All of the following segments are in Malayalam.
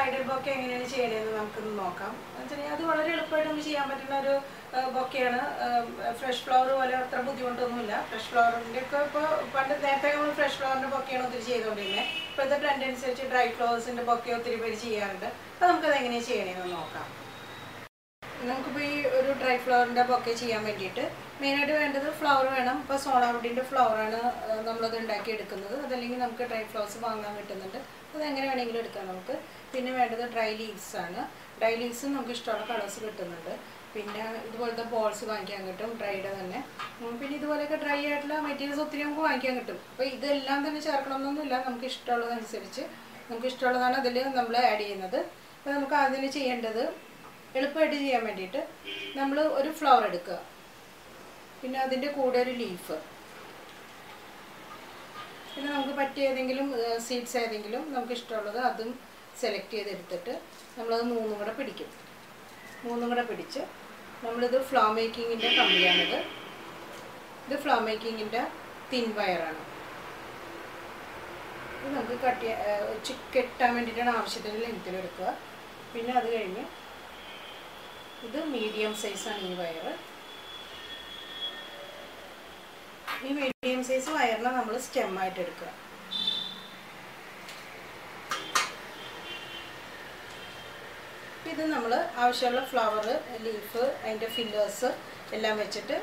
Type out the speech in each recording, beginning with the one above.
ബ്രൈഡൽ ബൊക്കെ എങ്ങനെയാണ് ചെയ്യണതെന്ന് നമുക്കൊന്ന് നോക്കാം എന്ന് വെച്ചാൽ അത് വളരെ എളുപ്പമായിട്ട് നമുക്ക് ചെയ്യാൻ പറ്റുന്ന ഒരു ബൊക്കെയാണ് ഫ്രഷ് ഫ്ലവർ പോലെ അത്ര ബുദ്ധിമുട്ടൊന്നുമില്ല ഫ്രഷ് ഫ്ലവറിൻ്റെ ഒക്കെ ഇപ്പോൾ പണ്ട് നേരത്തെ നമ്മൾ ഫ്രഷ് ഫ്ലവറിൻ്റെ ബൊക്കെയാണ് ഒത്തിരി ചെയ്തുകൊണ്ടിരുന്നത് ഇപ്പോഴത്തെ ട്രെൻഡ് അനുസരിച്ച് ഡ്രൈ ഫ്ലവേഴ്സിൻ്റെ ബൊക്കെ ഒത്തിരി പേര് ചെയ്യാറുണ്ട് അപ്പോൾ നമുക്കത് എങ്ങനെയാണ് ചെയ്യണതെന്ന് നോക്കാം നമുക്കിപ്പോൾ ഈ ഒരു ഡ്രൈ ഫ്ലവറിൻ്റെ ബൊക്കെ ചെയ്യാൻ വേണ്ടിയിട്ട് മെയിനായിട്ട് വേണ്ടത് ഫ്ലവർ വേണം ഇപ്പോൾ സോളാവുഡിൻ്റെ ഫ്ലവറാണ് നമ്മളത് ഉണ്ടാക്കി എടുക്കുന്നത് അതല്ലെങ്കിൽ നമുക്ക് ഡ്രൈ ഫ്ലവേഴ്സ് വാങ്ങാൻ കിട്ടുന്നുണ്ട് അത് എങ്ങനെ വേണമെങ്കിലും എടുക്കാം നമുക്ക് പിന്നെ വേണ്ടത് ഡ്രൈ ലീവ്സ് ആണ് ഡ്രൈ ലീവ്സ് നമുക്ക് ഇഷ്ടമുള്ള കളേഴ്സ് കിട്ടുന്നുണ്ട് പിന്നെ ഇതുപോലത്തെ ബോൾസ് വാങ്ങിക്കാൻ കിട്ടും ഡ്രൈയുടെ തന്നെ ഉം, പിന്നെ ഇതുപോലെയൊക്കെ ഡ്രൈ ആയിട്ടുള്ള മെറ്റീരിയൽസ് ഒത്തിരി നമുക്ക് വാങ്ങിക്കാൻ കിട്ടും അപ്പോൾ ഇതെല്ലാം തന്നെ ചേർക്കണമെന്നൊന്നുമില്ല നമുക്ക് ഇഷ്ടമുള്ളതനുസരിച്ച് നമുക്ക് ഇഷ്ടമുള്ളതാണ് അതിൽ നമ്മൾ ആഡ് ചെയ്യുന്നത് അപ്പോൾ നമുക്ക് അതിന് ചെയ്യേണ്ടത് എളുപ്പമായിട്ട് ചെയ്യാൻ വേണ്ടിയിട്ട് നമ്മൾ ഒരു ഫ്ലവർ എടുക്കുക പിന്നെ അതിൻ്റെ കൂടെ ഒരു ലീഫ് പിന്നെ നമുക്ക് പറ്റിയ ഏതെങ്കിലും സീഡ്സ് ഏതെങ്കിലും നമുക്ക് ഇഷ്ടമുള്ളത് അതും സെലക്ട് ചെയ്തെടുത്തിട്ട് നമ്മളത് മൂന്നും കൂടെ പിടിക്കും മൂന്നും കൂടെ പിടിച്ച് നമ്മളിത് ഫ്ലോ മേക്കിങ്ങിൻ്റെ കമ്പിയാണിത് ഇത് ഫ്ലോ മേക്കിങ്ങിൻ്റെ തിൻ വയറാണ് ഇത് നമുക്ക് കട്ട് ചെയ്യാൻ വെച്ച് കെട്ടാൻ വേണ്ടിയിട്ടാണ് ആവശ്യത്തിന് ലെങ്ത്തിൽ എടുക്കുക പിന്നെ അത് കഴിഞ്ഞ് ഇത് മീഡിയം സൈസാണ് ഈ വയറ് ഈ മീഡിയം സൈസ് വയറിനെ നമ്മൾ സ്റ്റെമ്മായിട്ട് എടുക്കുക ഇത് നമ്മൾ ആവശ്യമുള്ള ഫ്ലവർ ലീഫ് അതിൻ്റെ ഫില്ലേഴ്സ് എല്ലാം വെച്ചിട്ട്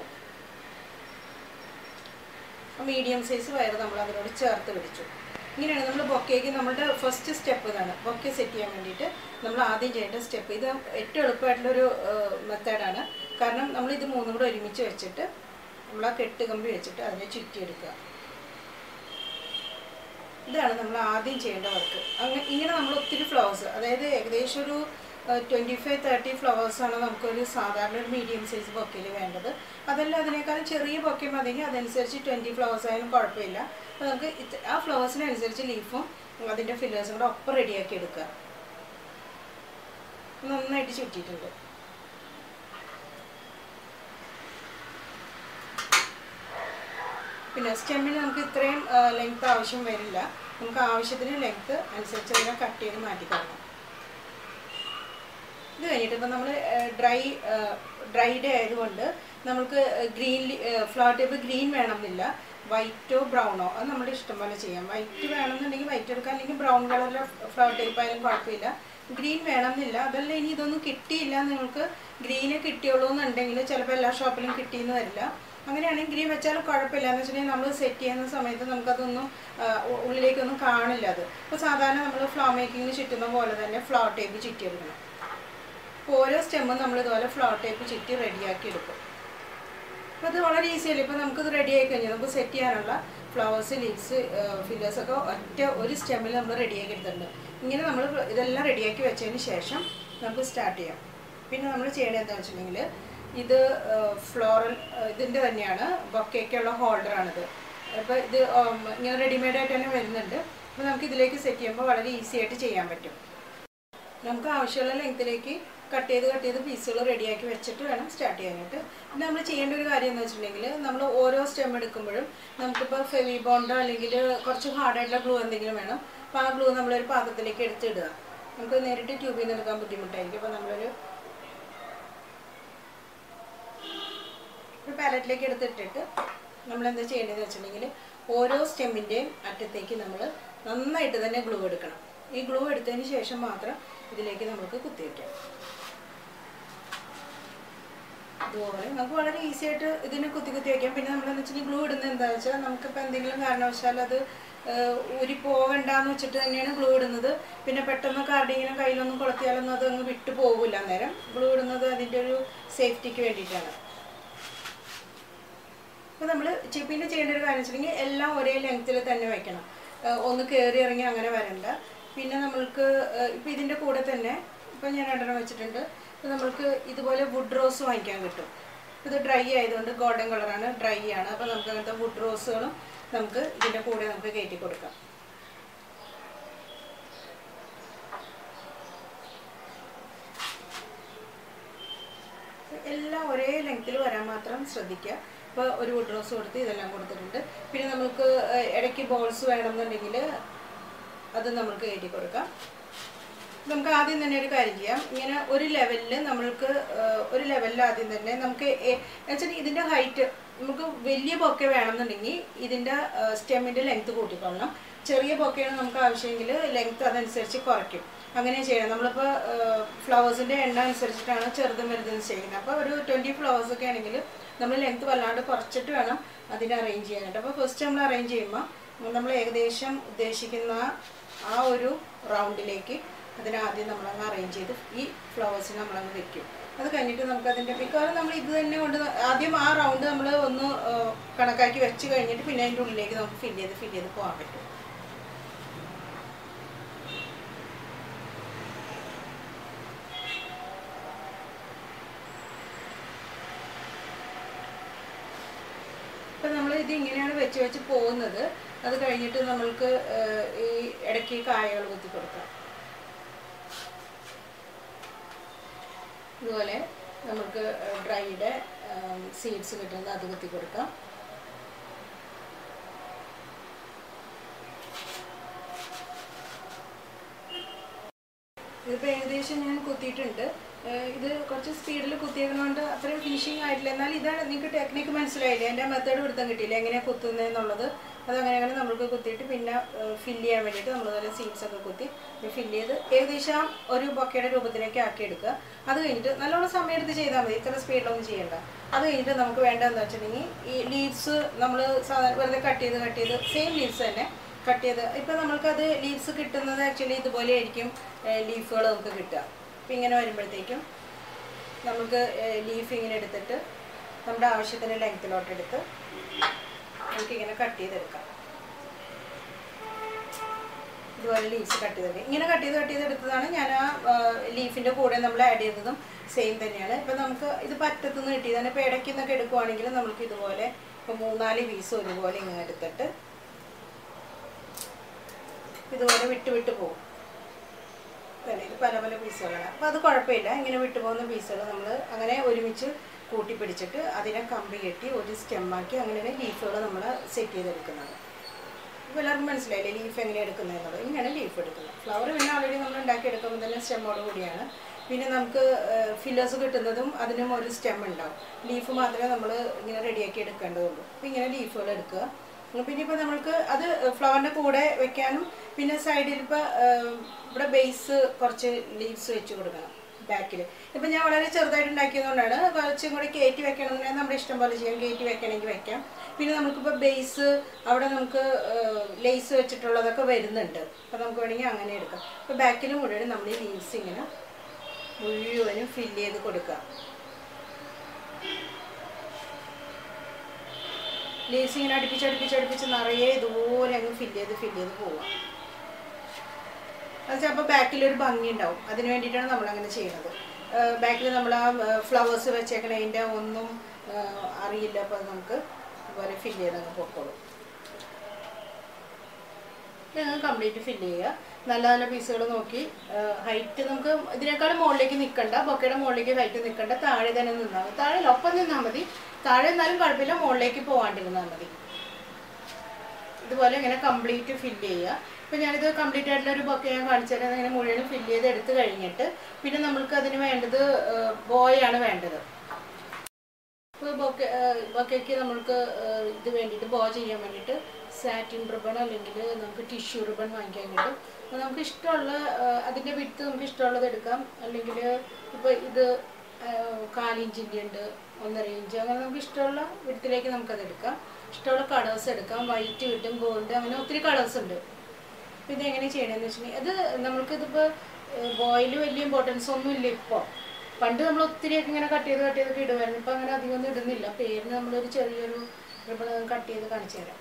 മീഡിയം സൈസ് വയർ നമ്മൾ അതിനോട് ചേർത്ത് പിടിച്ചു ഇങ്ങനെയാണ് നമ്മൾ ബൊക്കേക്ക് നമ്മളുടെ ഫസ്റ്റ് സ്റ്റെപ്പ് ഇതാണ് ബൊക്കെ സെറ്റ് ചെയ്യാൻ വേണ്ടിയിട്ട് നമ്മൾ ആദ്യം ചെയ്യേണ്ട സ്റ്റെപ്പ് ഇത് ഏറ്റവും എളുപ്പമായിട്ടുള്ളൊരു മെത്തേഡാണ് കാരണം നമ്മൾ ഇത് മൂന്നും കൂടെ ഒരുമിച്ച് വെച്ചിട്ട് നമ്മൾ ആ കെട്ട് കമ്പി വെച്ചിട്ട് അതിനെ ചുറ്റിയെടുക്കുക ഇതാണ് നമ്മൾ ആദ്യം ചെയ്യേണ്ട വർക്ക് അങ്ങനെ ഇങ്ങനെ നമ്മൾ ഒത്തിരി ഫ്ലവേഴ്സ് അതായത് ഏകദേശം ഒരു ട്വൻറ്റി ഫൈവ് തേർട്ടി ഫ്ലവേഴ്സാണ് നമുക്കൊരു സാധാരണ ഒരു മീഡിയം സൈസ് ബൊക്കയിൽ വേണ്ടത് അതല്ല അതിനേക്കാളും ചെറിയ ബൊക്കെ മതിയെങ്കിൽ അതനുസരിച്ച് ട്വൻറ്റി ഫ്ലവേഴ്സ് ആയാലും കുഴപ്പമില്ല അപ്പോൾ നമുക്ക് ഇത് ആ ഫ്ലവേഴ്സിനനുസരിച്ച് ലീഫും അതിൻ്റെ ഫില്ലേഴ്സും കൂടെ ഒപ്പം റെഡിയാക്കി എടുക്കുക നന്നായിട്ട് ചുറ്റിയിട്ടുണ്ട് പിന്നെ സ്റ്റെമ്മിന് നമുക്ക് ഇത്രയും ലെങ്ത് ആവശ്യം വരില്ല നമുക്ക് ആവശ്യത്തിന് ലെങ്ത് അനുസരിച്ച് അതിനെ കട്ട് ചെയ്ത് മാറ്റിക്കളയണം ഇത് കഴിഞ്ഞിട്ട് ഇപ്പം നമ്മൾ ഡ്രൈ ഡ്രൈഡ് ആയതുകൊണ്ട് നമുക്ക് ഗ്രീൻ ഫ്ലവർ ടേപ്പ് ഗ്രീൻ വേണമെന്നില്ല വൈറ്റോ ബ്രൗണോ അത് നമ്മുടെ ഇഷ്ടം പോലെ ചെയ്യാം വൈറ്റ് വേണമെന്നുണ്ടെങ്കിൽ വൈറ്റ് എടുക്കാം അല്ലെങ്കിൽ ബ്രൗൺ കളറിലെ ഫ്ലവർ ടേപ്പ് ആയാലും കുഴപ്പമില്ല ഗ്രീൻ വേണമെന്നില്ല അതല്ല ഇനി ഇതൊന്നും കിട്ടിയില്ല നിങ്ങൾക്ക് ഗ്രീന് കിട്ടിയുള്ളൂ എന്നുണ്ടെങ്കിൽ ചിലപ്പോൾ എല്ലാ ഷോപ്പിലും കിട്ടിയെന്ന് വരില്ല അങ്ങനെയാണെങ്കിൽ ഗ്രീൻ വെച്ചാൽ കുഴപ്പമില്ല എന്ന് വെച്ചിട്ടുണ്ടെങ്കിൽ നമ്മൾ സെറ്റ് ചെയ്യുന്ന സമയത്ത് നമുക്കതൊന്നും ആ, ഉ- ഉള്ളിലേക്കൊന്നും കാണില്ല അത് അപ്പോൾ സാധാരണ നമ്മൾ ഫ്ലവർ മേക്കിങ്ങിന് ചുറ്റുന്ന പോലെ തന്നെ ഫ്ലവർ ടേപ്പ് ചുറ്റിയെടുക്കണം അപ്പോൾ ഓരോ സ്റ്റെമ്മും നമ്മൾ ഇതുപോലെ ഫ്ലവർ ടേപ്പ് ചുറ്റി റെഡിയാക്കി എടുക്കും അപ്പോൾ അത് വളരെ ഈസി അല്ലേ ഇപ്പോൾ നമുക്കിത് റെഡി ആയി കഴിഞ്ഞാൽ നമുക്ക് സെറ്റ് ചെയ്യാനുള്ള ഫ്ലവേഴ്സ് ലീവ്സ് ഫില്ലേഴ്സ് ഒക്കെ ഒറ്റ ഒരു സ്റ്റെമ്മിൽ നമ്മൾ റെഡിയാക്കി എടുത്തിട്ടുണ്ട് ഇങ്ങനെ നമ്മൾ ഇതെല്ലാം റെഡിയാക്കി വെച്ചതിന് ശേഷം നമുക്ക് സ്റ്റാർട്ട് ചെയ്യാം പിന്നെ നമ്മൾ ചെയ്യേണ്ടത് എന്താണെന്ന് വെച്ചിട്ടുണ്ടെങ്കിൽ ഇത് ഫ്ലോറൽ ഇതിൻ്റെ തന്നെയാണ് ബൊക്കേക്കുള്ള ഹോൾഡറാണിത് അപ്പോൾ ഇത് ഉം, ഇങ്ങനെ റെഡിമെയ്ഡ് ആയിട്ട് തന്നെ വരുന്നുണ്ട് അപ്പോൾ നമുക്ക് ഇതിലേക്ക് സെറ്റ് ചെയ്യുമ്പോൾ വളരെ ഈസി ആയിട്ട് ചെയ്യാൻ പറ്റും നമുക്ക് ആവശ്യമുള്ള ലെങ്ത്തിലേക്ക് കട്ട് ചെയ്ത് കട്ട് ചെയ്ത് പീസുകൾ റെഡിയാക്കി വെച്ചിട്ട് വേണം സ്റ്റാർട്ട് ചെയ്യാനായിട്ട് പിന്നെ നമ്മൾ ചെയ്യേണ്ട ഒരു കാര്യം എന്ന് വെച്ചിട്ടുണ്ടെങ്കിൽ നമ്മൾ ഓരോ സ്റ്റെം എടുക്കുമ്പോഴും നമുക്കിപ്പോൾ ഫെവി ബോണ്ടോ അല്ലെങ്കിൽ കുറച്ച് ഹാർഡായിട്ടുള്ള ഗ്ലൂ എന്തെങ്കിലും വേണം അപ്പോൾ ആ ഗ്ലൂ നമ്മളൊരു പാത്രത്തിലേക്ക് എടുത്തിടുക നമുക്ക് നേരിട്ട് ട്യൂബിൽ നിന്ന് എടുക്കാൻ ബുദ്ധിമുട്ടായിരിക്കും അപ്പോൾ നമ്മളൊരു ഒരു പാലറ്റിലേക്ക് എടുത്തിട്ടിട്ട് നമ്മൾ എന്താ ചെയ്യേണ്ടതെന്ന് വെച്ചിട്ടുണ്ടെങ്കിൽ ഓരോ സ്റ്റെമ്മിൻ്റെയും അറ്റത്തേക്ക് നമ്മൾ നന്നായിട്ട് തന്നെ ഗ്ലൂ എടുക്കണം ഈ ഗ്ലൂ എടുത്തതിന് ശേഷം മാത്രം ഇതിലേക്ക് നമുക്ക് കുത്തിവെക്കാം ഇതുപോലെ നമുക്ക് വളരെ ഈസി ആയിട്ട് ഇതിന് കുത്തി കുത്തി വയ്ക്കാം പിന്നെ നമ്മളെന്ന് വെച്ചിട്ടുണ്ടെങ്കിൽ ഗ്ലൂ ഇടുന്നത് എന്താ വെച്ചാൽ നമുക്കിപ്പോൾ എന്തെങ്കിലും കാരണവശാൽ അത് ഏഹ്, ഊരി പോകണ്ടെന്ന് വെച്ചിട്ട് തന്നെയാണ് ഗ്ലൂ ഇടുന്നത് പിന്നെ പെട്ടെന്ന് കാർഡിങ്ങിനും കയ്യിലൊന്നും കൊളത്തിയാലൊന്നും അത് അങ്ങ് വിട്ടു പോകില്ല അന്നേരം ഗ്ലൂ ഇടുന്നത് അതിൻ്റെ ഒരു സേഫ്റ്റിക്ക് വേണ്ടിയിട്ടാണ് അപ്പോൾ നമ്മൾ പിന്നെ ചെയ്യേണ്ട ഒരു കാര്യം വെച്ചിട്ടുണ്ടെങ്കിൽ എല്ലാം ഒരേ ലെങ്ത്തിൽ തന്നെ വെക്കണം ഏഹ് ഒന്ന് കയറി ഇറങ്ങി അങ്ങനെ വരണ്ട പിന്നെ നമ്മൾക്ക് ഇപ്പം ഇതിൻ്റെ കൂടെ തന്നെ ഇപ്പം ഞാൻ രണ്ടെണ്ണം വെച്ചിട്ടുണ്ട് ഇപ്പം നമ്മൾക്ക് ഇതുപോലെ വുഡ് റോസ് വാങ്ങിക്കാൻ കിട്ടും ഇത് ഡ്രൈ ആയതുകൊണ്ട് ഗോൾഡൻ കളറാണ് ഡ്രൈ ആണ് അപ്പോൾ നമുക്ക് അങ്ങനത്തെ വുഡ് റോസുകളും നമുക്ക് ഇതിൻ്റെ കൂടെ നമുക്ക് കയറ്റി കൊടുക്കാം എല്ലാം ഒരേ ലെങ്ത്തിൽ വരാൻ മാത്രം ശ്രദ്ധിക്കുക ഇപ്പോൾ ഒരു വുഡ് റോസ് കൊടുത്ത് ഇതെല്ലാം കൊടുത്തിട്ടുണ്ട് പിന്നെ നമുക്ക് ഏഹ്, ഇടയ്ക്ക് ബോൾസ് വേണമെന്നുണ്ടെങ്കിൽ അത് നമുക്ക് കയറ്റി കൊടുക്കാം നമുക്ക് ആദ്യം തന്നെ ഒരു കാര്യം ചെയ്യാം ഇങ്ങനെ ഒരു ലെവലിൽ നമ്മൾക്ക് ഏഹ്, ഒരു ലെവലിൽ ആദ്യം തന്നെ നമുക്ക് വെച്ചാൽ ഇതിൻ്റെ ഹൈറ്റ് നമുക്ക് വലിയ ബൊക്കെ വേണമെന്നുണ്ടെങ്കിൽ ഇതിൻ്റെ സ്റ്റെമ്മിൻ്റെ ലെങ്ത് കൂട്ടിക്കൊള്ളണം ചെറിയ ബൊക്കെയാണ് നമുക്ക് ആവശ്യമെങ്കിൽ ലെങ്ത് അതനുസരിച്ച് കുറയ്ക്കും അങ്ങനെ ചെയ്യണം നമ്മളിപ്പോൾ ഫ്ലവേഴ്സിൻ്റെ എണ്ണ അനുസരിച്ചിട്ടാണ് ചെറുതും വലുതും ചെയ്യുന്നത് അപ്പോൾ ഒരു ട്വൻറ്റി ഫ്ലവേഴ്സ് ഒക്കെ ആണെങ്കിൽ നമ്മൾ ലെങ്ത് വല്ലാണ്ട് കുറച്ചിട്ട് വേണം അതിനെ അറേഞ്ച് ചെയ്യാനായിട്ട് അപ്പോൾ ഫസ്റ്റ് നമ്മൾ അറേഞ്ച് ചെയ്യുമ്പോൾ നമ്മൾ ഏകദേശം ഉദ്ദേശിക്കുന്ന ആ ഒരു റൗണ്ടിലേക്ക് അതിനാദ്യം നമ്മളങ്ങ് അറേഞ്ച് ചെയ്ത് ഈ ഫ്ലവേഴ്സിന് നമ്മളങ്ങ് വെക്കും അത് കഴിഞ്ഞിട്ട് നമുക്ക് അതിൻ്റെ മിക്കവാറും നമ്മൾ ഇത് തന്നെ കൊണ്ട് ആദ്യം ആ റൗണ്ട് നമ്മൾ ഒന്ന് ആ, കണക്കാക്കി വെച്ച് കഴിഞ്ഞിട്ട് പിന്നെ അതിൻ്റെ ഉള്ളിലേക്ക് നമുക്ക് ഫില്ല് ചെയ്ത് ഫില്ല് ചെയ്ത് പോകാൻ പറ്റും അപ്പം നമ്മൾ ഇത് ഇങ്ങനെയാണ് വെച്ച് വെച്ച് പോകുന്നത് അത് കഴിഞ്ഞിട്ട് നമ്മൾക്ക് ഏഹ്, ഈ ഇടയ്ക്ക് കായകൾ കുത്തി കൊടുക്കാം ഇതുപോലെ നമുക്ക് ഡ്രൈയുടെ സീഡ്സ് കിട്ടുന്നത് അത് കുത്തി കൊടുക്കാം ഇതിപ്പോൾ ഏകദേശം ഞാൻ കുത്തിയിട്ടുണ്ട് ഏഹ് ഇത് കുറച്ച് സ്പീഡിൽ കുത്തിയേക്കുന്നതുകൊണ്ട് അത്രയും ഫിനിഷിങ് ആയിട്ടില്ല എന്നാൽ ഇതാണ് നിങ്ങൾക്ക് ടെക്നിക്ക് മനസ്സിലായില്ലേ എൻ്റെ മെത്തേഡ് പിടുത്തം കിട്ടിയില്ല എങ്ങനെയാണ് കുത്തുന്നതെന്നുള്ളത് അത് അങ്ങനെ അങ്ങനെ നമ്മൾക്ക് കുത്തിയിട്ട് പിന്നെ ഫില്ല് ചെയ്യാൻ വേണ്ടിയിട്ട് നമ്മൾ അതുപോലെ സീഡ്സ് ഒക്കെ കുത്തി ഫില്ല് ചെയ്ത് ഏകദേശം ഒരു ബൊക്കയുടെ രൂപത്തിലേക്ക് ആക്കി എടുക്കുക അത് കഴിഞ്ഞിട്ട് നല്ലോണം സമയം എടുത്ത് ചെയ്താൽ മതി ഇത്ര സ്പീഡിലൊന്നും ചെയ്യണ്ട അത് കഴിഞ്ഞിട്ട് നമുക്ക് വേണ്ടതെന്ന് വെച്ചിട്ടുണ്ടെങ്കിൽ ഈ ലീവ്സ് നമ്മൾ സാധാരണ വെറുതെ കട്ട് ചെയ്ത് കട്ട് ചെയ്ത് സെയിം ലീവ്സ് തന്നെ കട്ട് ചെയ്ത് ഇപ്പം നമ്മൾക്കത് ലീവ്സ് കിട്ടുന്നത് ആക്ച്വലി ഇതുപോലെ ആയിരിക്കും ലീഫുകൾ നമുക്ക് കിട്ടുക അപ്പം ഇങ്ങനെ വരുമ്പോഴത്തേക്കും നമുക്ക് ലീഫ് ഇങ്ങനെ എടുത്തിട്ട് നമ്മുടെ ആവശ്യത്തിന് ലെങ്ത്തിലോട്ട് എടുത്ത് നമുക്കിങ്ങനെ കട്ട് ചെയ്തെടുക്കാം ഇതുപോലെ ലീവ്സ് കട്ട് ചെയ്തെടുക്കുക ഇങ്ങനെ കട്ട് ചെയ്ത് കട്ട് ചെയ്തെടുത്തതാണ് ഞാൻ ആ ലീഫിൻ്റെ കൂടെ നമ്മൾ ആഡ് ചെയ്തതും സെയിം തന്നെയാണ് ഇപ്പം നമുക്ക് ഇത് പറ്റത്തുനിന്ന് കിട്ടിയതാണ് ഇപ്പോൾ ഇടയ്ക്ക് നിന്നൊക്കെ എടുക്കുവാണെങ്കിൽ നമുക്ക് ഇതുപോലെ ഇപ്പോൾ മൂന്നാല് പീസ് ഒരുപോലെ ഇങ്ങനെ എടുത്തിട്ട് ഇതുപോലെ വിട്ട് വിട്ട് പോകും തന്നെ ഇത് പല പല പീസുകളാണ് അപ്പോൾ അത് കുഴപ്പമില്ല ഇങ്ങനെ വിട്ടു പോകുന്ന പീസുകൾ നമ്മൾ അങ്ങനെ ഒരുമിച്ച് കൂട്ടി പിടിച്ചിട്ട് അതിനെ കമ്പി കെട്ടി ഒരു സ്റ്റെമ്മാക്കി അങ്ങനെയാണ് ലീഫുകൾ നമ്മൾ സെറ്റ് ചെയ്തെടുക്കുന്നത് ഇപ്പോൾ എല്ലാവർക്കും മനസ്സിലായില്ലേ ലീഫ് എങ്ങനെ എടുക്കുന്നത് എന്നുള്ളത് ഇങ്ങനെയാണ് ലീഫ് എടുക്കുന്നത് ഫ്ലവർ പിന്നെ ഓൾറെഡി നമ്മൾ ഉണ്ടാക്കി എടുക്കുമ്പോൾ തന്നെ സ്റ്റെമ്മോട് കൂടിയാണ് പിന്നെ നമുക്ക് ഫില്ലേഴ്സ് കിട്ടുന്നതും അതിനും ഒരു സ്റ്റെം ഉണ്ടാവും ലീഫ് മാത്രമേ നമ്മൾ ഇങ്ങനെ റെഡിയാക്കി എടുക്കേണ്ടതുള്ളൂ അപ്പോൾ ഇങ്ങനെ ലീഫുകൾ എടുക്കുക പിന്നെ ഇപ്പോൾ നമ്മൾക്ക് അത് ഫ്ലവറിൻ്റെ കൂടെ വെക്കാനും പിന്നെ സൈഡിൽ ഇപ്പോൾ ഇവിടെ ബേസ് കുറച്ച് ലീവ്സ് വെച്ച് കൊടുക്കണം ബാക്കിൽ ഇപ്പം ഞാൻ വളരെ ചെറുതായിട്ട് ഉണ്ടാക്കിയതുകൊണ്ടാണ് കുറച്ചും കൂടി കയറ്റി വെക്കണമെന്നുണ്ടെങ്കിൽ നമ്മുടെ ഇഷ്ടം പോലെ ചെയ്യാം കയറ്റി വെക്കണമെങ്കിൽ വെക്കാം പിന്നെ നമുക്കിപ്പോൾ ബേസ് അവിടെ നമുക്ക് ലേസ് വെച്ചിട്ടുള്ളതൊക്കെ വരുന്നുണ്ട് അപ്പോൾ നമുക്ക് വേണമെങ്കിൽ അങ്ങനെ എടുക്കാം അപ്പോൾ ബാക്കിൽ മുഴുവൻ നമ്മൾ ഈ ലീവ്സ് ഇങ്ങനെ മുഴുവനും ഫില്ല് ചെയ്ത് കൊടുക്കുക ലേസ് ഇങ്ങനെ അടുപ്പിച്ച് അടുപ്പിച്ച് അടുപ്പിച്ച് നിറയെ ഇതുപോലെ അങ്ങ് ഫില്ല് ചെയ്ത് ഫില്ല് ചെയ്ത് പോവാം അത് ചിലപ്പോൾ ബാക്കിലൊരു ഭംഗി ഉണ്ടാവും അതിന് വേണ്ടിയിട്ടാണ് നമ്മളങ്ങനെ ചെയ്യുന്നത് ബാക്കിൽ നമ്മൾ ആ ഫ്ലവേഴ്സ് വെച്ചേക്കണതിൻ്റെ ഒന്നും ആ, അറിയില്ല അപ്പോൾ അത് നമുക്ക് ഇതുപോലെ ഫില്ല് ചെയ്ത് അങ്ങ് പൊക്കോളും ഞങ്ങൾ കംപ്ലീറ്റ് ഫില്ല് ചെയ്യുക നല്ല നല്ല പീസുകൾ നോക്കി ഹൈറ്റ് നമുക്ക് ഇതിനേക്കാളും മുകളിലേക്ക് നിൽക്കണ്ട ബൊക്കയുടെ മുകളിലേക്ക് ഹൈറ്റ് നിൽക്കണ്ട താഴെ തന്നെ നിന്നാൽ മതി താഴെ ഒപ്പം നിന്നാൽ മതി താഴെ എന്നാലും കുഴപ്പമില്ല മുകളിലേക്ക് പോകാണ്ടിരുന്നാൽ മതി ഇതുപോലെ ഇങ്ങനെ കംപ്ലീറ്റ് ഫില്ല് ചെയ്യുക ഇപ്പം ഞാനിത് കംപ്ലീറ്റ് ആയിട്ടുള്ള ഒരു ബൊക്കെ ഞാൻ കാണിച്ചു തരാം ഇങ്ങനെ മുഴുവനും ഫില്ല് ചെയ്ത് എടുത്ത് കഴിഞ്ഞിട്ട് പിന്നെ നമ്മൾക്ക് അതിന് വേണ്ടത് ബോയാണ് വേണ്ടത് ഇപ്പോൾ ബൊക്കെ ബൊക്കയ്ക്ക് നമ്മൾക്ക് ഏഹ്, ഇത് വേണ്ടിയിട്ട് ബോ ചെയ്യാൻ വേണ്ടിയിട്ട് സാറ്റിൻ റിബൺ അല്ലെങ്കിൽ നമുക്ക് ടിഷ്യൂ റിബൺ വാങ്ങിക്കാൻ കിട്ടും അപ്പോൾ നമുക്ക് ഇഷ്ടമുള്ള ഏഹ്, അതിൻ്റെ വിട്ട് നമുക്ക് ഇഷ്ടമുള്ളത് എടുക്കാം അല്ലെങ്കിൽ ഇപ്പോൾ ഇത് ഏഹ്, കാലിഞ്ചിൻ്റെ ഉണ്ട് ഒന്നര ഇഞ്ച് അങ്ങനെ നമുക്ക് ഇഷ്ടമുള്ള വിടത്തിലേക്ക് നമുക്കത് എടുക്കാം ഇഷ്ടമുള്ള കളേഴ്സ് എടുക്കാം വൈറ്റ് കിട്ടും ഗോൾഡ് അങ്ങനെ ഒത്തിരി കളേഴ്സ് ഉണ്ട് അപ്പോൾ ഇത് എങ്ങനെ ചെയ്യണമെന്ന് വെച്ചിട്ടുണ്ടെങ്കിൽ അത് നമുക്കിതിപ്പോൾ ബോയിൽ വലിയ ഇമ്പോർട്ടൻസ് ഒന്നും ഇല്ല ഇപ്പോൾ പണ്ട് നമ്മൾ ഒത്തിരിയൊക്കെ ഇങ്ങനെ കട്ട് ചെയ്ത് കട്ട് ചെയ്തൊക്കെ ഇടുമായിരുന്നു ഇപ്പം അങ്ങനെ അധികം ഒന്നും ഇടുന്നില്ല പേരിന് നമ്മളൊരു ചെറിയൊരു റിബൺ കട്ട് ചെയ്ത് കാണിച്ചു തരാം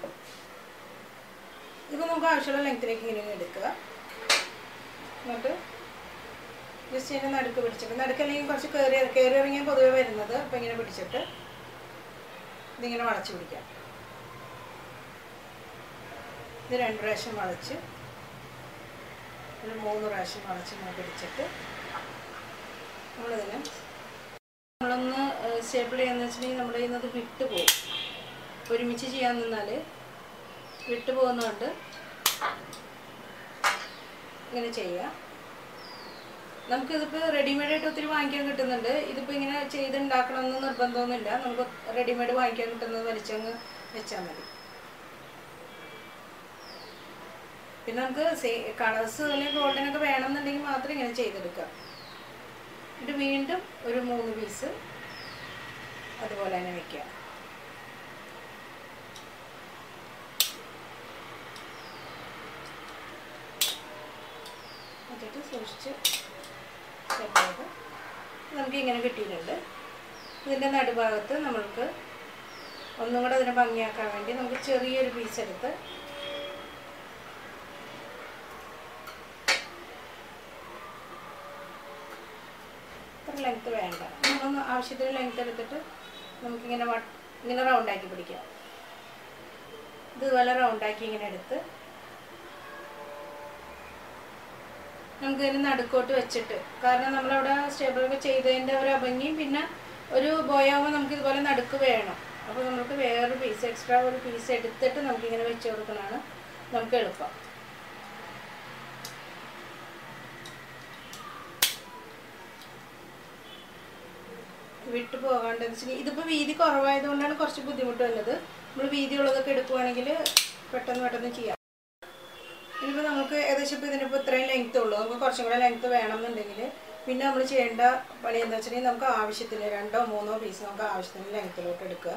ഇതിപ്പോൾ നമുക്ക് ആവശ്യമുള്ള ലെങ്ത്തിലേക്ക് ഇങ്ങനെ എടുക്കുക എന്നിട്ട് ജസ്റ്റ് ഇങ്ങനെ നടുക്ക് പിടിച്ചിട്ട് നടുക്കല്ലെങ്കിൽ കുറച്ച് കയറി കയറി ഇറങ്ങിയാൽ പൊതുവെ വരുന്നത് അപ്പം ഇങ്ങനെ പിടിച്ചിട്ട് ഇതിങ്ങനെ വളച്ച് പിടിക്കാം ഇത് രണ്ട് പ്രാവശ്യം വളച്ച് ഒരു മൂന്ന് പ്രാവശ്യം വളച്ച് ഇങ്ങനെ പിടിച്ചിട്ട് നമ്മളിതിനെ നമ്മളൊന്ന് സ്റ്റേബിൾ ചെയ്യാന്ന് വെച്ചിട്ടുണ്ടെങ്കിൽ നമ്മുടെ കയ്യിൽ നിന്ന് അത് വിട്ടു പോകും ഒരുമിച്ച് ചെയ്യാൻ നിന്നാൽ വിട്ടു പോകുന്നതുകൊണ്ട് ഇങ്ങനെ ചെയ്യുക നമുക്കിതിപ്പോൾ റെഡിമെയ്ഡായിട്ട് ഒത്തിരി വാങ്ങിക്കാൻ കിട്ടുന്നുണ്ട് ഇതിപ്പോൾ ഇങ്ങനെ ചെയ്തുണ്ടാക്കണമെന്ന് നിർബന്ധമൊന്നുമില്ല നമുക്ക് റെഡിമെയ്ഡ് വാങ്ങിക്കാൻ കിട്ടുന്നത് വലിച്ചങ്ങ് വെച്ചാൽ മതി പിന്നെ നമുക്ക് കളേഴ്സ് അല്ലെങ്കിൽ ഗോൾഡനൊക്കെ വേണമെന്നുണ്ടെങ്കിൽ മാത്രം ഇങ്ങനെ ചെയ്തെടുക്കാം എന്നിട്ട് വീണ്ടും ഒരു മൂന്ന് പീസ് അതുപോലെ തന്നെ വെക്കുക എന്നിട്ട് സൂക്ഷിച്ച് സെറ്റ് ചെയ്ത് നമുക്ക് ഇങ്ങനെ കിട്ടിയിട്ടുണ്ട് ഇതിൻ്റെ നടുഭാഗത്ത് നമ്മൾക്ക് ഒന്നും കൂടെ അതിനെ ഭംഗിയാക്കാൻ വേണ്ടി നമുക്ക് ചെറിയൊരു പീസ് എടുത്ത് ഇത്ര ലെങ്ത്ത് വേണ്ട നമ്മളൊന്ന് ആവശ്യത്തിന് ലെങ്ത്ത് എടുത്തിട്ട് നമുക്കിങ്ങനെ വട്ട് ഇങ്ങനെ റൗണ്ടാക്കി പിടിക്കാം ഇതുപോലെ റൗണ്ടാക്കി ഇങ്ങനെ എടുത്ത് നമുക്ക് ഇതിന് നടുക്കോട്ട് വെച്ചിട്ട് കാരണം നമ്മളവിടെ സ്റ്റേബിളൊക്കെ ചെയ്തതിൻ്റെ ഒരു അഭംഗിയും പിന്നെ ഒരു ബോയാകുമ്പോൾ നമുക്ക് ഇതുപോലെ നടുക്ക് വേണം അപ്പോൾ നമുക്ക് വേറൊരു പീസ് എക്സ്ട്രാ ഒരു പീസ് എടുത്തിട്ട് നമുക്കിങ്ങനെ വെച്ച് കൊടുക്കണതാണ് നമുക്ക് എളുപ്പം വിട്ടു പോകാണ്ടെന്ന് വെച്ചിട്ടുണ്ടെങ്കിൽ ഇതിപ്പോൾ വീതി കുറവായതുകൊണ്ടാണ് കുറച്ച് ബുദ്ധിമുട്ട് വന്നത് നമ്മൾ വീതിയുള്ളതൊക്കെ എടുക്കുവാണെങ്കിൽ പെട്ടെന്ന് പെട്ടെന്ന് ചെയ്യാം ഇനിയിപ്പോൾ നമുക്ക് ഏകദേശം ഇപ്പോൾ ഇതിനിപ്പോൾ ഇത്രയും ലെങ്ത് ഉള്ളൂ നമുക്ക് കുറച്ചും കൂടെ ലെങ്ത് വേണമെന്നുണ്ടെങ്കിൽ പിന്നെ നമ്മൾ ചെയ്യേണ്ട പണി എന്താ വെച്ചിട്ടുണ്ടെങ്കിൽ നമുക്ക് ആവശ്യത്തിന് രണ്ടോ മൂന്നോ പീസ് നമുക്ക് ആവശ്യത്തിന് ലെങ്ത്തിലോട്ട് എടുക്കുക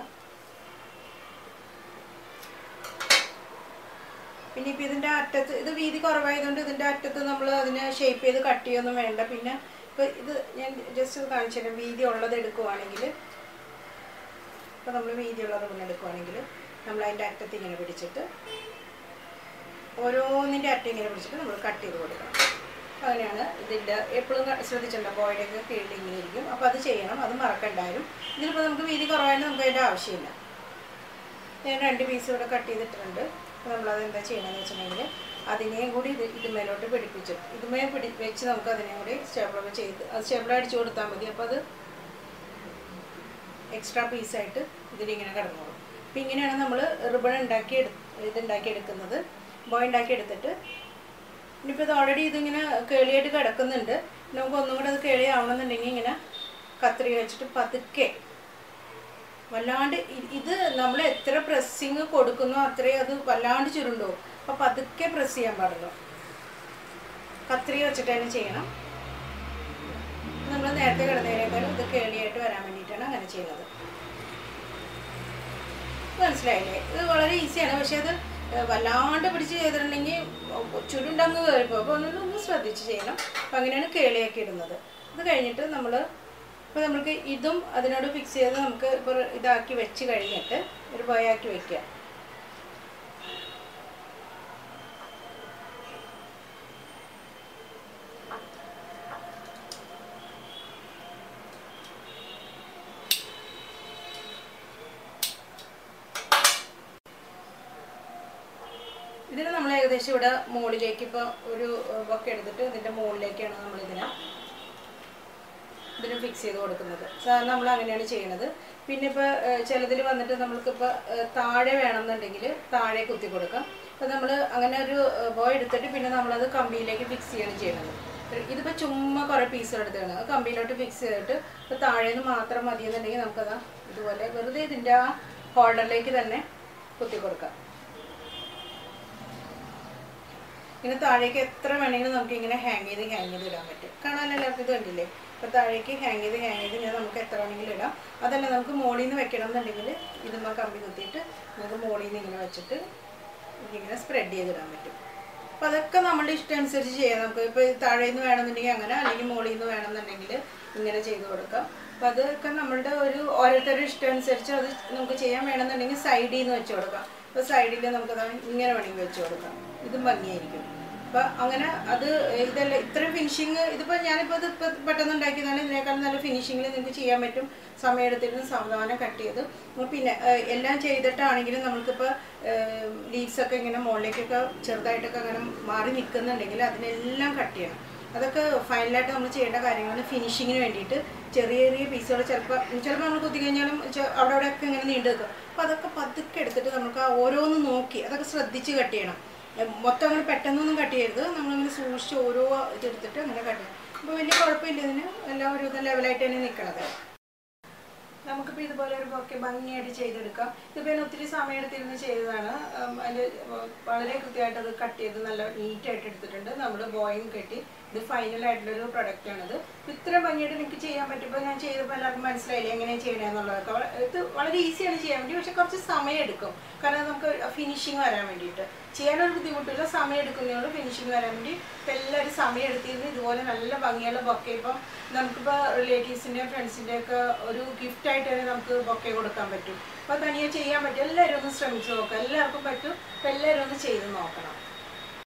പിന്നെ ഇപ്പം ഇതിൻ്റെ അറ്റത്ത് ഇത് വീതി കുറവായതുകൊണ്ട് ഇതിൻ്റെ അറ്റത്ത് നമ്മൾ അതിനെ ഷേപ്പ് ചെയ്ത് കട്ട് ചെയ്യൊന്നും വേണ്ട പിന്നെ ഇപ്പോൾ ഇത് ഞാൻ ജസ്റ്റ് കാണിച്ചു തരാം വീതി ഉള്ളത് എടുക്കുവാണെങ്കിൽ ഇപ്പോൾ നമ്മൾ വീതിയുള്ളത് മുന്നേ എടുക്കുവാണെങ്കിൽ നമ്മൾ അതിൻ്റെ അറ്റത്ത് ഇങ്ങനെ പിടിച്ചിട്ട് ഓരോന്നിൻ്റെ അറ്റം ഇങ്ങനെ പിടിച്ചിട്ട് നമ്മൾ കട്ട് ചെയ്ത് കൊടുക്കണം അങ്ങനെയാണ് ഇതിൻ്റെ എപ്പോഴും ശ്രദ്ധിച്ചിട്ടുണ്ടോ ബോയുടെയൊക്കെ കീഴിൽ ഇങ്ങനെ ഇരിക്കും അപ്പോൾ അത് ചെയ്യണം അത് മറക്കണ്ടായാലും ഇതിലിപ്പോൾ നമുക്ക് വീതി കുറവായാലും നമുക്ക് അതിൻ്റെ ആവശ്യമില്ല ഞാൻ രണ്ട് പീസ് ഇവിടെ കട്ട് ചെയ്തിട്ടുണ്ട് അപ്പോൾ നമ്മളത് എന്താ ചെയ്യണമെന്ന് വെച്ചിട്ടുണ്ടെങ്കിൽ അതിനെയും കൂടി ഇത് ഇതുമേലോട്ട് പിടിപ്പിച്ചു ഇതുമേ പിടി വെച്ച് നമുക്ക് അതിനെയും കൂടി സ്റ്റേബിളൊക്കെ ചെയ്ത് അത് സ്റ്റേബിൾ അടിച്ചു കൊടുത്താൽ മതി അപ്പോൾ അത് എക്സ്ട്രാ പീസായിട്ട് ഇതിലിങ്ങനെ കിടന്നോളും അപ്പോൾ ഇങ്ങനെയാണ് നമ്മൾ റിബൺ ഉണ്ടാക്കി എടു ഇതുണ്ടാക്കി എടുക്കുന്നത് ബോയ് ഉണ്ടാക്കി എടുത്തിട്ട് ഇനിയിപ്പോൾ ഇത് ഓൾറെഡി ഇതിങ്ങനെ കേളിയായിട്ട് കിടക്കുന്നുണ്ട് നമുക്ക് ഒന്നും കൂടെ അത് കേളി ആവണമെന്നുണ്ടെങ്കിൽ ഇങ്ങനെ കത്രിക വെച്ചിട്ട് പതുക്കെ വല്ലാണ്ട് ഇ- ഇത് നമ്മൾ എത്ര പ്രസ്സിങ് കൊടുക്കുന്നോ അത്രയും അത് വല്ലാണ്ട് ചുരുണ്ടോ അപ്പോൾ പതുക്കെ പ്രസ് ചെയ്യാൻ പാടുള്ളൂ കത്രിക വെച്ചിട്ട് തന്നെ ചെയ്യണം നമ്മൾ നേരത്തെ കിടന്നതിനേക്കാളും ഇത് കേളിയായിട്ട് വരാൻ വേണ്ടിയിട്ടാണ് അങ്ങനെ ചെയ്യുന്നത് മനസ്സിലായില്ലേ ഇത് വളരെ ഈസിയാണ് പക്ഷെ അത് ഏഹ്, വല്ലാണ്ട് പിടിച്ച് ചെയ്തിട്ടുണ്ടെങ്കിൽ ചുരുണ്ടങ്ങ് കയറിപ്പോ അപ്പോൾ ഒന്നും ഒന്ന് ശ്രദ്ധിച്ച് ചെയ്യണം അപ്പം അങ്ങനെയാണ് കേളിയാക്കി ഇടുന്നത് ഇത് കഴിഞ്ഞിട്ട് നമ്മൾ ഇപ്പോൾ നമുക്ക് ഇതും അതിനോട് ഫിക്സ് ചെയ്ത് നമുക്ക് ഇപ്പോൾ ഇതാക്കി വെച്ച് കഴിഞ്ഞിട്ട് ഒരു ബോയാക്കി വെക്കുക ഇതിന് നമ്മൾ ഏകദേശം ഇവിടെ മുകളിലേക്ക് ഇപ്പോൾ ഒരു ബൊക്കെ എടുത്തിട്ട് ഇതിൻ്റെ മുകളിലേക്കാണ് നമ്മൾ ഇതിനെ ഇതിന് ഫിക്സ് ചെയ്ത് കൊടുക്കുന്നത് സാധാരണ നമ്മൾ അങ്ങനെയാണ് ചെയ്യുന്നത് പിന്നെ ഇപ്പോൾ ചിലതിൽ വന്നിട്ട് നമ്മൾക്കിപ്പോൾ താഴെ വേണമെന്നുണ്ടെങ്കിൽ താഴെ കുത്തി കൊടുക്കാം അപ്പോൾ നമ്മൾ അങ്ങനെ ഒരു ബോയ് എടുത്തിട്ട് പിന്നെ നമ്മളത് കമ്പിയിലേക്ക് ഫിക്സ് ചെയ്യാണ് ചെയ്യുന്നത് ഇതിപ്പോൾ ചുമ്മാ കുറേ പീസുകൾ എടുത്താണ് അത് കമ്പിയിലോട്ട് ഫിക്സ് ചെയ്തിട്ട് ഇപ്പോൾ താഴെ നിന്ന് മാത്രം മതി എന്നുണ്ടെങ്കിൽ നമുക്കത് ഇതുപോലെ വെറുതെ ഇതിൻ്റെ ആ ഹോൾഡറിലേക്ക് തന്നെ കുത്തി കൊടുക്കാം ഇങ്ങനെ താഴേക്ക് എത്ര വേണമെങ്കിലും നമുക്ക് ഇങ്ങനെ ഹാങ് ചെയ്ത് ഹാങ് ചെയ്ത് ഇടാൻ പറ്റും കാണാൻ എല്ലാവർക്കും ഇത് കണ്ടില്ലേ അപ്പോൾ താഴേക്ക് ഹാങ് ചെയ്ത് ഹാങ് ചെയ്ത് ഇങ്ങനെ നമുക്ക് എത്ര വേണമെങ്കിലും ഇടാം അതല്ല നമുക്ക് മോളിൽ നിന്ന് വെക്കണം എന്നുണ്ടെങ്കിൽ ഇതുമ്മ കമ്പി കുത്തിയിട്ട് നമുക്ക് മോളിൽ നിന്ന് ഇങ്ങനെ വെച്ചിട്ട് ഇങ്ങനെ സ്പ്രെഡ് ചെയ്തിടാൻ പറ്റും അപ്പോൾ അതൊക്കെ നമ്മളുടെ ഇഷ്ടം അനുസരിച്ച് ചെയ്യാം നമുക്ക് ഇപ്പോൾ താഴെ നിന്ന് വേണമെന്നുണ്ടെങ്കിൽ അങ്ങനെ അല്ലെങ്കിൽ മോളിൽ നിന്ന് വേണമെന്നുണ്ടെങ്കിൽ ഇങ്ങനെ ചെയ്ത് കൊടുക്കാം അപ്പോൾ അതൊക്കെ നമ്മളുടെ ഒരു ഓരോരുത്തരുടെ ഇഷ്ടം അനുസരിച്ച് അത് നമുക്ക് ചെയ്യാൻ വേണമെന്നുണ്ടെങ്കിൽ സൈഡിൽ നിന്ന് വെച്ച് കൊടുക്കാം അപ്പോൾ സൈഡിൽ നമുക്കത് ഇങ്ങനെ വേണമെങ്കിൽ വെച്ച് കൊടുക്കാം ഇതും ഭംഗിയായിരിക്കും അപ്പോൾ അങ്ങനെ അത് ഇതല്ല ഇത്രയും ഫിനിഷിങ് ഇതിപ്പോൾ ഞാനിപ്പോൾ ഇത് ഇപ്പം പെട്ടെന്ന് ഉണ്ടാക്കിയതാണ് ഇതിനേക്കാളും നല്ല ഫിനിഷിങ്ങിൽ നിങ്ങൾക്ക് ചെയ്യാൻ പറ്റും സമയമെടുത്തിട്ട് സാവധാനം കട്ട് ചെയ്ത് പിന്നെ ഏഹ്, എല്ലാം ചെയ്തിട്ടാണെങ്കിലും നമുക്കിപ്പോൾ ലീവ്സൊക്കെ ഇങ്ങനെ മുകളിലേക്കൊക്കെ ചെറുതായിട്ടൊക്കെ അങ്ങനെ മാറി നിൽക്കുന്നുണ്ടെങ്കിൽ അതിനെല്ലാം കട്ട് ചെയ്യണം അതൊക്കെ ഫൈനലായിട്ട് നമ്മൾ ചെയ്യേണ്ട കാര്യങ്ങളാണ് ഫിനിഷിങ്ങിന് വേണ്ടിയിട്ട് ചെറിയ ചെറിയ പീസുകൾ ചിലപ്പോൾ ചിലപ്പോൾ നമ്മൾ കുത്തി കഴിഞ്ഞാലും ചെ- അവിടെ അവിടെയൊക്കെ ഇങ്ങനെ നീണ്ടു നിൽക്കും അപ്പോൾ അതൊക്കെ പതുക്കെ എടുത്തിട്ട് നമുക്ക് ആ ഓരോന്ന് നോക്കി അതൊക്കെ ശ്രദ്ധിച്ച് കട്ട് ചെയ്യണം ഏഹ് മൊത്തം അങ്ങനെ പെട്ടെന്നൊന്നും കട്ട് ചെയ്യരുത് നമ്മളിങ്ങനെ സൂക്ഷിച്ച് ഓരോ ഇതെടുത്തിട്ട് അങ്ങനെ കട്ട് ചെയ്യും അപ്പോൾ വലിയ കുഴപ്പമില്ല ഇതിന് എല്ലാം ഒരു ലെവലായിട്ട് തന്നെ നിൽക്കണത് നമുക്കിപ്പോൾ ഇതുപോലെ ഒരു ബൊക്കെ ഭംഗിയായിട്ട് ചെയ്തെടുക്കാം ഇതിപ്പോൾ ഞാൻ ഒത്തിരി സമയം എടുത്തിരുന്ന് ചെയ്തതാണ് ഉം, അതിൻ്റെ ഉം, വളരെ കൃത്യമായിട്ട് അത് കട്ട് ചെയ്ത് നല്ല നീറ്റായിട്ട് എടുത്തിട്ടുണ്ട് നമ്മൾ ബോയും കെട്ടി ഇത് ഫൈനൽ ആയിട്ടുള്ളൊരു പ്രൊഡക്റ്റ് ആണിത് ഇത്ര ഭംഗിയായിട്ട് എനിക്ക് ചെയ്യാൻ പറ്റുമ്പോൾ ഞാൻ ചെയ്തപ്പോൾ എല്ലാവർക്കും മനസ്സിലായില്ലേ എങ്ങനെയാണ് ചെയ്യണമെന്നുള്ളതൊക്കെ വള- ഇത് വളരെ ഈസിയാണ് ചെയ്യാൻ വേണ്ടി പക്ഷെ കുറച്ച് സമയം എടുക്കും കാരണം നമുക്ക് ഫിനിഷിങ് വരാൻ വേണ്ടിയിട്ട് ചെയ്യാനൊരു ബുദ്ധിമുട്ടില്ല സമയം എടുക്കുന്നതുകൊണ്ട് ഫിനിഷിങ് വരാൻ വേണ്ടി ഇപ്പം എല്ലാവരും സമയം എടുത്തിരുന്ന് ഇതുപോലെ നല്ല ഭംഗിയുള്ള ബൊക്കെ ഇപ്പം നമുക്കിപ്പോൾ റിലേറ്റീവ്സിൻ്റെ ഫ്രണ്ട്സിൻ്റെ ഒക്കെ ഒരു ഗിഫ്റ്റ് ആയിട്ട് തന്നെ നമുക്ക് ബൊക്കെ കൊടുക്കാൻ പറ്റും അപ്പോൾ തനിയെ ചെയ്യാൻ പറ്റും എല്ലാവരും ഒന്ന് ശ്രമിച്ച് നോക്കാം എല്ലാവർക്കും പറ്റും അപ്പോൾ എല്ലാവരും ഒന്ന് ചെയ്ത് നോക്കണം